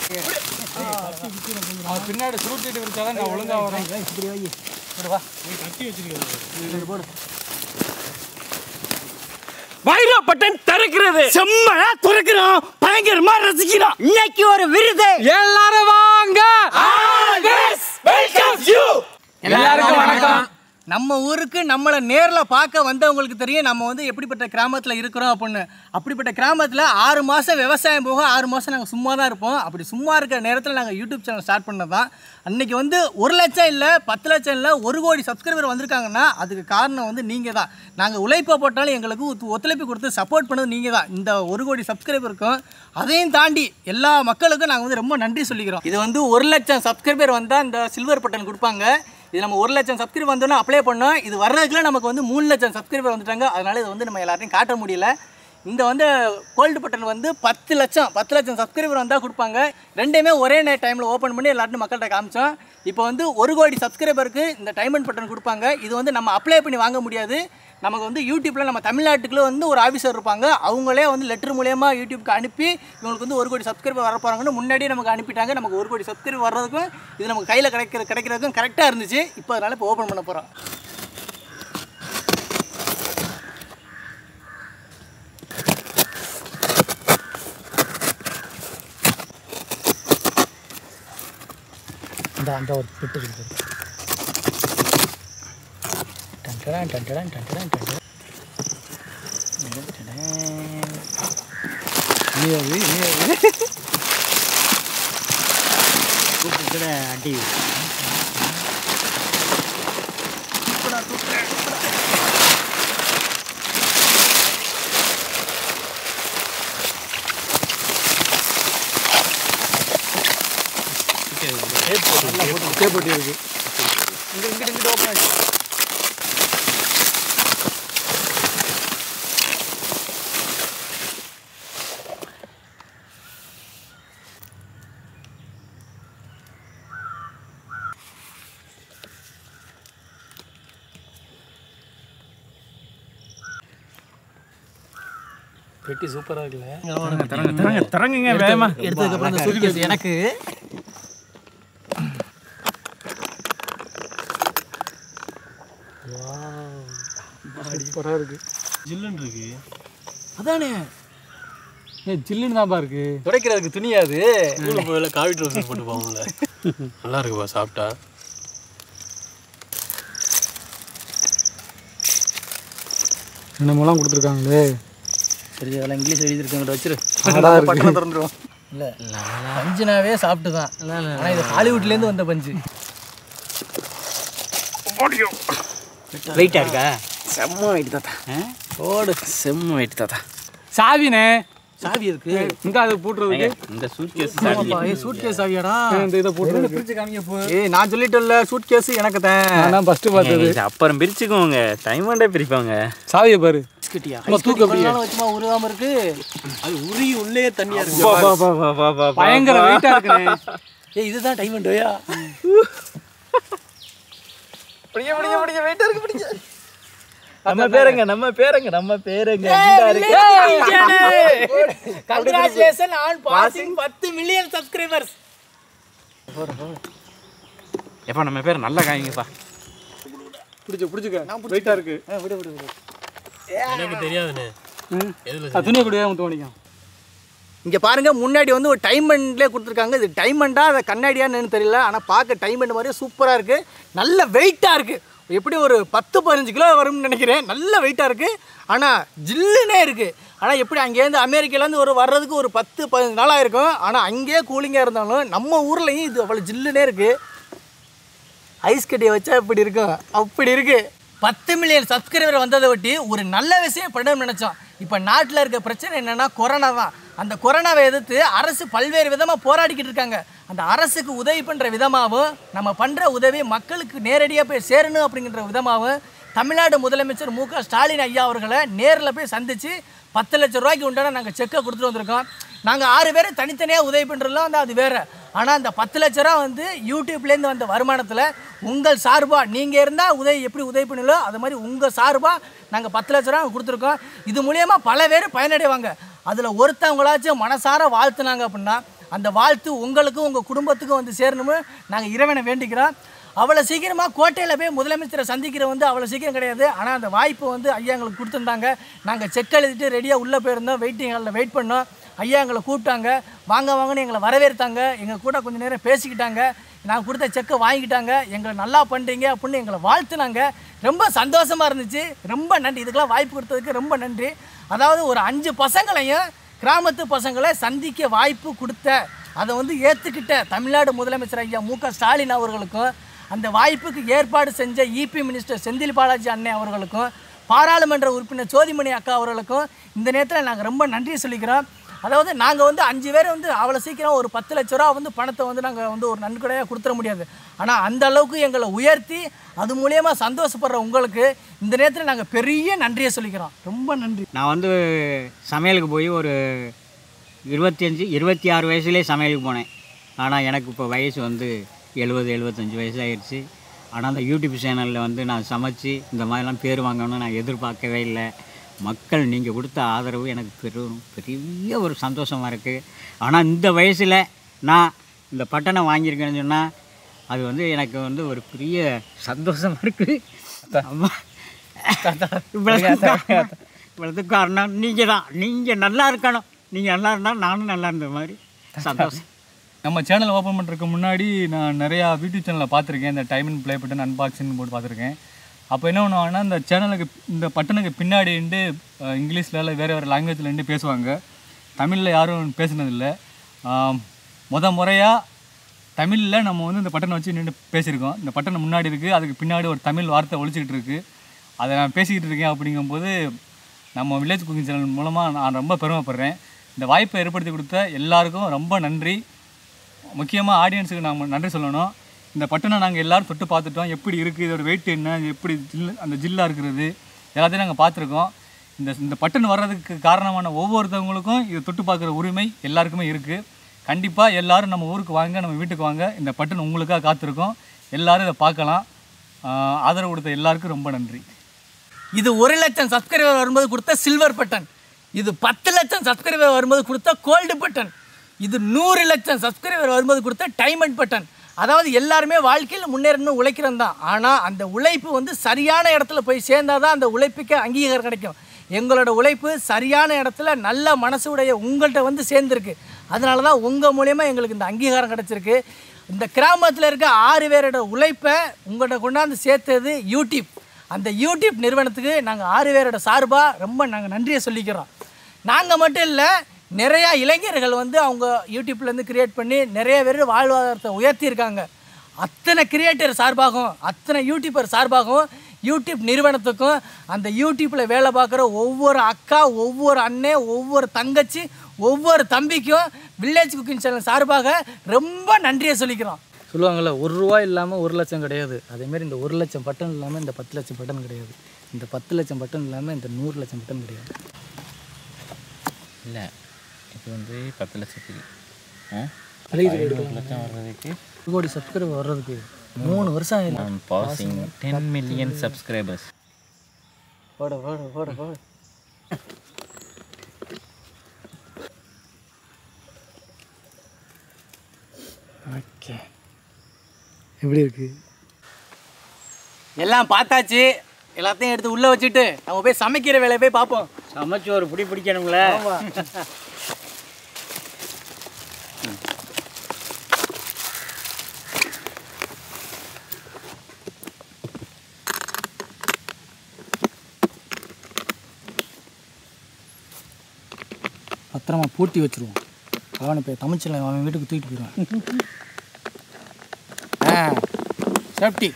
அவன் பின்னாடி சுருட்டிட்டு விரிச்சாதான் நான் ஒழுங்கா வரேன் இப்படி வை இப்படி வா இது போடு வைரப்பட்டன் திறக்கிறது செம்மனா துறக்கிறோம் பயங்கரமா ரசிக்கிறோம் இன்னைக்கு ஒரு விருது எல்லாரும் வாங்க எல்லாருக்கும் வணக்கம் நம்ம ஊருக்கு நம்மளை நேரில் பார்க்க வந்தவங்களுக்கு தெரியும் நம்ம வந்து எப்படிப்பட்ட கிராமத்தில் இருக்கிறோம் அப்படின்னு அப்படிப்பட்ட கிராமத்தில் ஆறு மாதம் விவசாயம் போக ஆறு மாதம் நாங்கள் சும்மா தான் இருப்போம் அப்படி சும்மா இருக்கிற நேரத்தில் நாங்கள் யூடியூப் சேனல் ஸ்டார்ட் பண்ணது தான் அன்றைக்கி வந்து ஒரு லட்சம் இல்லை பத்து லட்சம் இல்லை ஒரு கோடி சப்ஸ்கிரைபர் வந்திருக்காங்கன்னா அதுக்கு காரணம் வந்து நீங்கள் தான் நாங்கள் உழைப்பை போட்டாலும் எங்களுக்கு ஒத்து- ஒத்துழைப்பு கொடுத்து சப்போர்ட் பண்ணது நீங்கள் தான் இந்த ஒரு கோடி சப்ஸ்கிரைபருக்கும் அதையும் தாண்டி எல்லா மக்களுக்கும் நாங்கள் வந்து ரொம்ப நன்றி சொல்லிக்கிறோம் இது வந்து ஒரு லட்சம் சப்ஸ்கிரைபர் வந்தால் இந்த சில்வர் பட்டன் கொடுப்பாங்க இது நம்ம ஒரு லட்சம் சப்ஸ்கிரைபர் வந்தோன்னே அப்ளை பண்ணோம் இது வர்றதுக்குள்ள நமக்கு வந்து மூணு லட்சம் சப்ஸ்கிரைபர் வந்துட்டாங்க அதனால இது வந்து நம்ம எல்லாரையும் காட்ட முடியல இந்த வந்து கோல்டு பட்டன் வந்து பத்து லட்சம் பத்து லட்சம் சப்ஸ்கிரைபர் வந்தால் கொடுப்பாங்க ரெண்டையுமே ஒரே நே டைமில் ஓப்பன் பண்ணி எல்லார்ட்டும் மக்கள்கிட்ட காமிச்சோம் இப்போ வந்து ஒரு கோடி சப்ஸ்கிரைபருக்கு இந்த டைம் அண்ட் பட்டன் கொடுப்பாங்க இது வந்து நம்ம அப்ளை பண்ணி வாங்க முடியாது நமக்கு வந்து யூடியூப்பில் நம்ம தமிழ்நாட்டுக்குள்ள வந்து ஒரு ஆஃபீஸர் இருப்பாங்க அவங்களே வந்து லெட்டர் மூலியமாக யூடியூப்க்கு அனுப்பி இவங்களுக்கு வந்து ஒரு கோடி சப்ஸ்கிரைபர் வர போகிறாங்கன்னு முன்னாடியே நமக்கு அனுப்பிட்டாங்க நமக்கு ஒரு கோடி சப்ஸ்கிரைபர் வர்றதுக்கும் இது நமக்கு கையில் கிடைக்கிற கிடைக்கிறதுக்கும் கரெக்டாக இருந்துச்சு இப்போ அதனால் இப்போ ஓப்பன் பண்ண போகிறோம் இந்த அந்த ஒரு பிட்டு இருக்குது டன்டடான் டன்டடான் டன்டடான் டன்டடான் அடி கேப்பட்டி இருக்கு இங்கே இங்கிட்டு இங்கிட்டு ஓப்பன் ஆச்சு பெட்டி சூப்பரா இருக்குல்ல திறங்க திறங்குங்க வேகமா எடுத்ததுக்கப்புறம் இந்த suitcase எனக்கு சூப்பரா இருக்கு ஜில்லுன்னு இருக்கு அதானே ஏ ஜில்லுன்னு தான்ப்பா இருக்கு துடைக்கிறதுக்கு துணியாது ஸ்கூலில் போய் காவி ட்ரௌசர் போட்டு போவோம்ல நல்லா இருக்குப்பா சாப்பிட்டா என்னமெல்லாம் கொடுத்துருக்காங்களே சரி அதெல்லாம் இங்கிலீஷ் எழுதியிருக்காங்க வச்சிரு அழகா இருக்கு. பட்டனை திறந்துருவோம் இல்லை பஞ்சுனாவே சாப்பிட்டு தான் ஆனால் இது ஹாலிவுட்லேருந்து வந்த பஞ்சு வெயிட்டா இருக்கா செம்ம வெயிட் தாத்தா ஓடு செம்ம வெயிட் தாத்தா சாவினே சாவி இருக்கு இங்க அது பூட்டுறதுக்கு இந்த சூட்கேஸ் சூட் கேஸ் சாவியாடா இந்த இதை போட்டுறதுக்கு ஏய் நான் சொல்லிட்டேன்ல சூட் கேஸ் எனக்கு தான் நான் தான் ஃபர்ஸ்ட் பார்த்தது அப்புறம் பிரிச்சுக்கோங்க டைம் கொண்டே பிரிப்பாங்க சாவியை பாரு பிஸ்கட்டியா சும்மா தூக்கு அப்படியே. வச்சுமா உருவாம இருக்கு அது உருகி உள்ளே தண்ணியா பயங்கர வெயிட்டா இருக்குண்ணே ஏய் இதுதான் டைம் அண்டோயா பிடிக்க பிடிக்க பிடிக்க வெயிட்டா இருக்கு பிடிக்க நம்ம பேருங்க நம்ம பேருங்க நம்ம பேருங்க கங்க்ராச்சுலேஷன் ஆன் பாசிங் பத்து மில்லியன் சப்ஸ்கிரைபர்ஸ் எப்பா நம்ம பேர் நல்லா காய்ங்கப்பா பிடிச்சு பிடிச்சுக்க வெயிட்டா இருக்கு விடு விடு விடு எனக்கு தெரியாதுண்ணே அது துணியை கூட முத்து பண்ணிக்கும் இங்கே பாருங்க முன்னாடி வந்து ஒரு டைமண்ட்லேயே கொடுத்துருக்காங்க இது டைமண்டா அதை கண்ணாடியான்னு தெரியல ஆனால் பார்க்க டைமண்ட் மாதிரியே சூப்பராக இருக்குது நல்ல வெயிட்டாக இருக்குது எப்படி ஒரு பத்து பதினஞ்சு கிலோ வரும்னு நினைக்கிறேன் நல்ல வெயிட்டாக இருக்குது ஆனால் ஜில்லுனே இருக்குது ஆனால் எப்படி அங்கேருந்து அமெரிக்காலேருந்து ஒரு வர்றதுக்கு ஒரு பத்து பதினஞ்சு நாளாக இருக்கும் ஆனால் அங்கேயே கூலிங்காக இருந்தாலும் நம்ம ஊர்லேயும் இது அவ்வளோ ஜில்லுனே இருக்குது ஐஸ் கட்டியை வச்சா இப்படி இருக்கும் அப்படி இருக்கு பத்து மில்லியன் சப்ஸ்கிரைபர் வந்ததை ஒட்டி ஒரு நல்ல விஷயம் பண்ணணும்னு நினச்சோம் இப்போ நாட்டில் இருக்க பிரச்சனை என்னென்னா கொரோனா தான் அந்த கொரோனாவை எதிர்த்து அரசு பல்வேறு விதமாக போராடிக்கிட்டு இருக்காங்க அந்த அரசுக்கு உதவி பண்ணுற விதமாகவும் நம்ம பண்ணுற உதவி மக்களுக்கு நேரடியாக போய் சேரணும் அப்படிங்கிற விதமாகவும் தமிழ்நாடு முதலமைச்சர் மு க ஸ்டாலின் ஐயா அவர்களை நேரில் போய் சந்தித்து பத்து லட்ச ரூபாய்க்கு உண்டான நாங்கள் செக்கை கொடுத்துட்டு வந்திருக்கோம் நாங்கள் ஆறு பேர் தனித்தனியாக உதவி பண்ணுறதுலாம் வந்து அது வேறு ஆனால் அந்த பத்து லட்ச ரூபா வந்து யூடியூப்லேருந்து வந்த வருமானத்தில் உங்கள் சார்பாக நீங்கள் இருந்தால் உதவி எப்படி உதவி பண்ணலோ அது மாதிரி உங்கள் சார்பாக நாங்கள் பத்து லட்ச ரூபா கொடுத்துருக்கோம் இது மூலியமாக பல பேர் பயனடைவாங்க அதில் ஒருத்தவங்களாச்சும் மனசார வாழ்த்துனாங்க அப்படின்னா அந்த வாழ்த்து உங்களுக்கும் உங்கள் குடும்பத்துக்கும் வந்து சேரணும்னு நாங்கள் இறைவனை வேண்டிக்கிறோம் அவ்வளோ சீக்கிரமாக கோட்டையில் போய் முதலமைச்சரை சந்திக்கிற வந்து அவ்வளோ சீக்கிரம் கிடையாது ஆனால் அந்த வாய்ப்பு வந்து ஐயா எங்களுக்கு கொடுத்துருந்தாங்க நாங்கள் செக் எழுதிட்டு ரெடியாக உள்ளே போயிருந்தோம் வெயிட்டிங் ஹாலில் வெயிட் பண்ணோம் ஐயா எங்களை கூப்பிட்டாங்க வாங்க வாங்கன்னு எங்களை வரவேற்றாங்க எங்கள் கூட கொஞ்சம் நேரம் பேசிக்கிட்டாங்க நான் கொடுத்த செக்கை வாங்கிக்கிட்டாங்க எங்களை நல்லா பண்ணுறீங்க அப்படின்னு எங்களை வாழ்த்துனாங்க ரொம்ப சந்தோஷமாக இருந்துச்சு ரொம்ப நன்றி இதுக்கெல்லாம் வாய்ப்பு கொடுத்ததுக்கு ரொம்ப நன்றி அதாவது ஒரு அஞ்சு பசங்களையும் கிராமத்து பசங்களை சந்திக்க வாய்ப்பு கொடுத்த அதை வந்து ஏற்றுக்கிட்ட தமிழ்நாடு முதலமைச்சர் ஐயா மு க ஸ்டாலின் அவர்களுக்கும் அந்த வாய்ப்புக்கு ஏற்பாடு செஞ்ச இபி மினிஸ்டர் செந்தில் பாலாஜி அண்ணே அவர்களுக்கும் பாராளுமன்ற உறுப்பினர் சோதிமணி அக்கா அவர்களுக்கும் இந்த நேரத்தில் நாங்கள் ரொம்ப நன்றி சொல்லிக்கிறோம் அதாவது நாங்கள் வந்து அஞ்சு பேர் வந்து அவ்வளோ சீக்கிரம் ஒரு பத்து லட்ச ரூபா வந்து பணத்தை வந்து நாங்கள் வந்து ஒரு நன்கொடையாக கொடுத்துட முடியாது ஆனால் அந்த அளவுக்கு எங்களை உயர்த்தி அது மூலியமாக சந்தோஷப்படுற உங்களுக்கு இந்த நேரத்தில் நாங்கள் பெரிய நன்றியை சொல்லிக்கிறோம் ரொம்ப நன்றி நான் வந்து சமையலுக்கு போய் ஒரு இருபத்தஞ்சி இருபத்தி ஆறு வயசுலேயே சமையலுக்கு போனேன் ஆனால் எனக்கு இப்போ வயசு வந்து எழுபது எழுபத்தஞ்சி வயசு ஆயிடுச்சு ஆனால் அந்த யூடியூப் சேனலில் வந்து நான் சமைச்சு இந்த மாதிரிலாம் பேர் வாங்கணும்னு நான் எதிர்பார்க்கவே இல்லை மக்கள் நீங்கள் கொடுத்த ஆதரவு எனக்கு பெரும் பெரிய ஒரு சந்தோஷமாக இருக்குது ஆனால் இந்த வயசில் நான் இந்த பட்டனை வாங்கியிருக்கேன்னு சொன்னால் அது வந்து எனக்கு வந்து ஒரு பெரிய சந்தோஷமாக இருக்குது அம்மா இவ்வளவு இவ்வளவு காரணம் நீங்கள் தான் நீங்கள் நல்லா இருக்கணும் நீங்கள் நல்லா இருந்தால் நானும் நல்லா இருந்த மாதிரி சந்தோஷம் நம்ம சேனல் ஓப்பன் பண்ணுறதுக்கு முன்னாடி நான் நிறையா யூடியூப் சேனலில் பார்த்துருக்கேன் இந்த diamond play button unboxing போட்டு பார்த்துருக்கேன் அப்போ என்ன பண்ணுவாங்கன்னா இந்த சேனலுக்கு இந்த பட்டனுக்கு பின்னாடி இருந்து அஹ், இங்கிலீஷ்ல இல்லை வேறு வேறு லாங்குவேஜில் இருந்து பேசுவாங்க தமிழில் யாரும் பேசுனதில்லை முத முறையாக தமிழில் நம்ம வந்து இந்த பட்டனை வச்சு நின்று பேசியிருக்கோம் இந்த பட்டனை முன்னாடி இருக்குது அதுக்கு பின்னாடி ஒரு தமிழ் வார்த்தை ஒழிச்சிக்கிட்டு இருக்குது அதை நான் பேசிக்கிட்டு இருக்கேன் அப்படிங்கும்போது நம்ம வில்லேஜ் குக்கிங் சேனல் மூலமாக நான் ரொம்ப பெருமைப்படுறேன் இந்த வாய்ப்பை ஏற்படுத்தி கொடுத்த எல்லாருக்கும் ரொம்ப நன்றி முக்கியமாக ஆடியன்ஸுக்கு நாங்கள் நன்றி சொல்லணும் இந்த பட்டனை நாங்கள் எல்லாரும் தொட்டு பார்த்துட்டோம் எப்படி இருக்குது இதோட வெயிட் என்ன இது எப்படி ஜில்லு அந்த ஜில்லாக இருக்கிறது எல்லாத்தையும் நாங்கள் பார்த்துருக்கோம் இந்த இந்த பட்டன் வர்றதுக்கு காரணமான ஒவ்வொருத்தவங்களுக்கும் இதை தொட்டு பார்க்குற உரிமை எல்லாருக்குமே இருக்குது கண்டிப்பாக எல்லாரும் நம்ம ஊருக்கு வாங்க நம்ம வீட்டுக்கு வாங்க இந்த பட்டன் உங்களுக்காக காத்திருக்கோம் எல்லாரும் இதை பார்க்கலாம் ஆஹ் ஆதரவு கொடுத்த எல்லாருக்கும் ரொம்ப நன்றி இது ஒரு லட்சம் சப்ஸ்கிரைபர் வரும்போது கொடுத்த சில்வர் பட்டன் இது பத்து லட்சம் சப்ஸ்கிரைபர் வரும்போது கொடுத்த கோல்டு பட்டன் இது நூறு லட்சம் சப்ஸ்கிரைபர் வரும்போது கொடுத்த டைமண்ட் பட்டன் அதாவது எல்லாருமே வாழ்க்கையில் முன்னேறணும் உழைக்கிறோம் தான் ஆனால் அந்த உழைப்பு வந்து சரியான இடத்துல போய் சேர்ந்தாதான் தான் அந்த உழைப்புக்கு அங்கீகாரம் கிடைக்கும் எங்களோட உழைப்பு சரியான இடத்துல நல்ல மனசுடைய உங்கள்கிட்ட வந்து சேர்ந்துருக்கு அதனால தான் உங்கள் மூலயமா எங்களுக்கு இந்த அங்கீகாரம் கிடச்சிருக்கு இந்த கிராமத்தில் இருக்க ஆறு பேரோட உழைப்பை உங்கள்கிட்ட கொண்டாந்து சேர்த்தது யூடியூப் அந்த யூடியூப் நிறுவனத்துக்கு நாங்கள் ஆறு பேரோட சார்பாக ரொம்ப நாங்கள் நன்றியை சொல்லிக்கிறோம் நாங்கள் மட்டும் இல்லை நிறையா இளைஞர்கள் வந்து அவங்க யூடியூப்லேருந்து கிரியேட் பண்ணி நிறைய பேர் வாழ்வாதாரத்தை உயர்த்தியிருக்காங்க அத்தனை கிரியேட்டர் சார்பாகவும் அத்தனை யூடியூபர் சார்பாகவும் யூடியூப் நிறுவனத்துக்கும் அந்த யூடியூப்பில் வேலை பார்க்குற ஒவ்வொரு அக்கா ஒவ்வொரு அண்ணன் ஒவ்வொரு தங்கச்சி ஒவ்வொரு தம்பிக்கும் வில்லேஜ் குக்கிங் சேனல் சார்பாக ரொம்ப நன்றியை சொல்லிக்கிறோம் சொல்லுவாங்கள்ல ஒரு ரூபா இல்லாமல் ஒரு லட்சம் கிடையாது அதேமாரி இந்த ஒரு லட்சம் பட்டன் இல்லாமல் இந்த பத்து லட்சம் பட்டன் கிடையாது இந்த பத்து லட்சம் பட்டன் இல்லாமல் இந்த நூறு லட்சம் பட்டன் கிடையாது இல்லை இது வந்து பத்து லட்சத்துக்கு ஆ ஐநூறு லட்சம் வர்றதுக்கு ஒரு கோடி சப்ஸ்கிரைபர் வர்றதுக்கு மூணு வருஷம் ஆயிடும் நான் பாசிங் டென் மில்லியன் சப்ஸ்கிரைபர்ஸ் போட போட போட போட ஓகே எப்படி இருக்கு எல்லாம் பார்த்தாச்சு எல்லாத்தையும் எடுத்து உள்ளே வச்சுட்டு நம்ம போய் சமைக்கிற வேலையை போய் பார்ப்போம் சமைச்சு ஒரு பிடி பிடிக்கணும்ல பத்திரமா பூட்டி வச்சிருவோம் அவனை போய் தமிழ்ச்சில் அவன் வீட்டுக்கு தூக்கிட்டு போயிடுவான் ஆ சேஃப்டி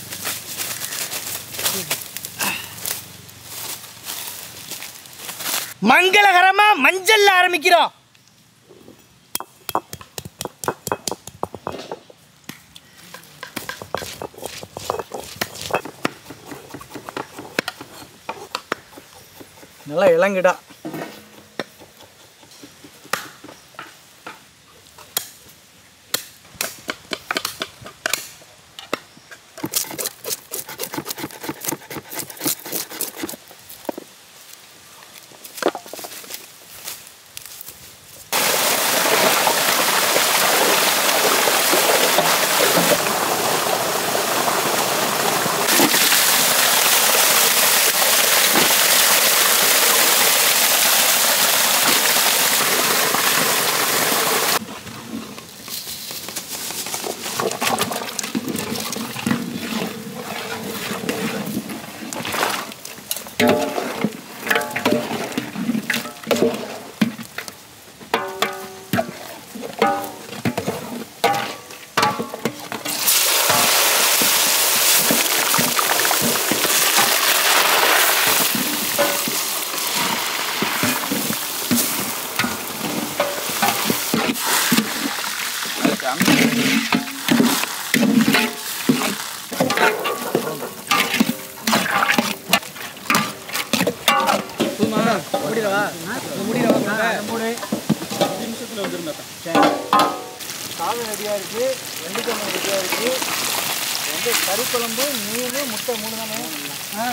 மங்களகரமா மஞ்சள்ல ஆரம்பிக்கிறோம் நல்லா இளங்கிடா முடியவா முடியவா மூடு சாதம் ரெடியாக இருக்குது வெண்டைக்காய் ரெடியாக இருக்குது வந்து கறி குழம்பு மீன் முட்டை மூணு தானே ஆ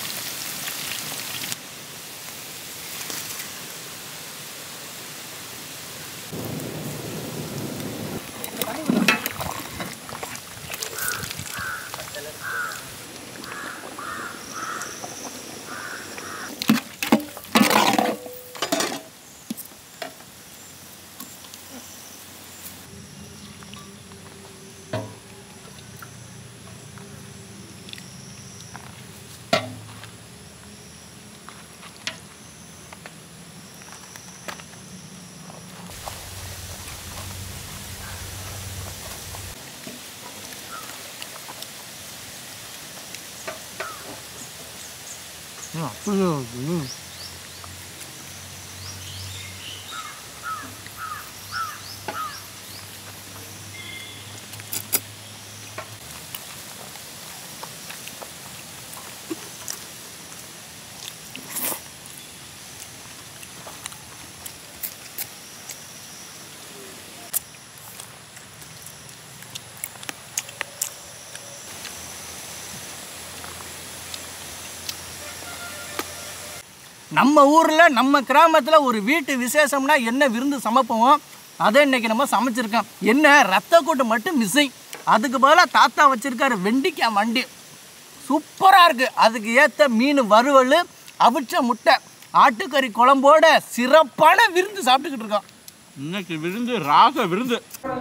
நம்ம ஊரில் நம்ம கிராமத்தில் ஒரு வீட்டு விசேஷம்னா என்ன விருந்து சமைப்போம் அதை இன்னைக்கு நம்ம சமைச்சிருக்கோம் என்ன ரத்த கூட்டு மட்டும் மிஸ்ஸிங் அதுக்கு பதிலாக தாத்தா வச்சிருக்காரு வெண்டிக்காய் மண்டி சூப்பராக இருக்குது அதுக்கு ஏற்ற மீன் வறுவல் அவிச்ச முட்டை ஆட்டுக்கறி குழம்போட சிறப்பான விருந்து சாப்பிட்டுக்கிட்டு இருக்கோம் இன்னைக்கு விருந்து ராக விருந்து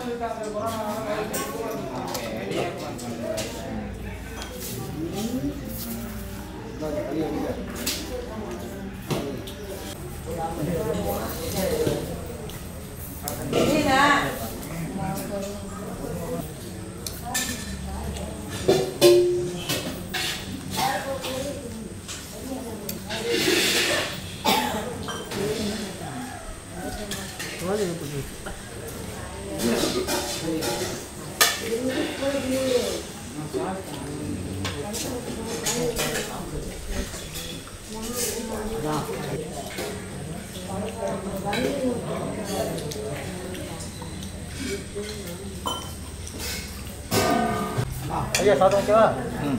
ஐயா சாதம் ஓகேவா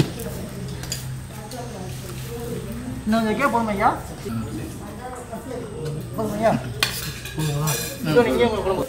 இன்னும் வைக்க போதும் ஐயா போதும் ஐயா இதோ நீங்க உங்க குழம்பு